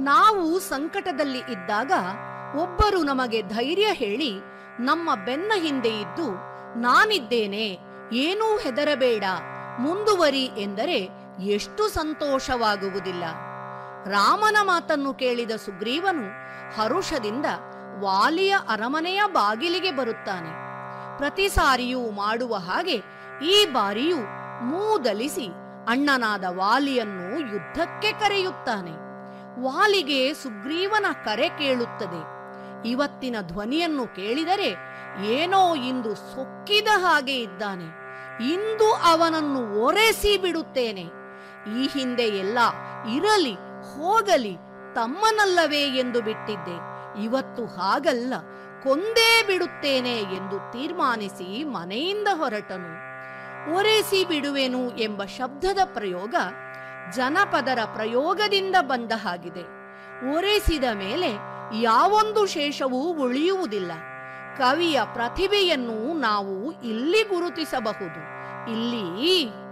ನಾವು ಸಂಕಟದಲ್ಲಿ ಇದ್ದಾಗ ಒಬ್ಬರು ನಮಗೆ ಧೈರ್ಯ ಹೇಳಿ ನಮ್ಮ ಬೆನ್ನ ಹಿಂದೆ ಇದ್ದು ನಾನಿದ್ದೇನೆ ಏನೂ ಹೆದರಬೇಡ ಮುಂದುವರಿ ಎಂದರೆ ಎಷ್ಟು ಸಂತೋಷವಾಗುವುದಿಲ್ಲ ರಾಮನ ಮಾತನ್ನು ಕೇಳಿದ ಸುಗ್ರೀವನು ಹರುಷದಿಂದ ವಾಲಿಯ ಅರಮನೆಯ ಬಾಗಿಲಿಗೆ ಬರುತ್ತಾನೆ ಪ್ರತಿ ಸಾರಿಯೂ ಮಾಡುವ ಹಾಗೆ ಈ ಬಾರಿಯೂ ಮೂದಲಿಸಿ ಅಣ್ಣನಾದ ವಾಲಿಯನ್ನು ಯುದ್ಧಕ್ಕೆ ಕರೆಯುತ್ತಾನೆ ವಾಲಿಗೆ ಸುಗ್ರೀವನ ಕರೆ ಕೇಳುತ್ತದೆ ಇವತ್ತಿನ ಧ್ವನಿಯನ್ನು ಕೇಳಿದರೆ ಏನೋ ಇಂದು ಸೊಕ್ಕಿದ ಹಾಗೆ ಇದ್ದಾನೆ ಇಂದು ಅವನನ್ನು ಒರೆಸಿ ಬಿಡುತ್ತೇನೆ ಈ ಹಿಂದೆ ಎಲ್ಲ ಇರಲಿ ಹೋಗಲಿ ತಮ್ಮನಲ್ಲವೇ ಎಂದು ಬಿಟ್ಟಿದ್ದೆ ಇವತ್ತು ಹಾಗಲ್ಲ ಕೊಂದೇ ಬಿಡುತ್ತೇನೆ ಎಂದು ತೀರ್ಮಾನಿಸಿ ಮನೆಯಿಂದ ಹೊರಟನು ಒರೆಸಿ ಬಿಡುವೆನು ಎಂಬ ಶಬ್ದದ ಪ್ರಯೋಗ ಜನಪದರ ಪ್ರಯೋಗದಿಂದ ಬಂದ ಹಾಗಿದೆ ಒರೆಸಿದ ಮೇಲೆ ಯಾವೊಂದು ಶೇಷವೂ ಉಳಿಯುವುದಿಲ್ಲ ಕವಿಯ ಪ್ರತಿಭೆಯನ್ನು ನಾವು ಇಲ್ಲಿ ಗುರುತಿಸಬಹುದು ಇಲ್ಲಿ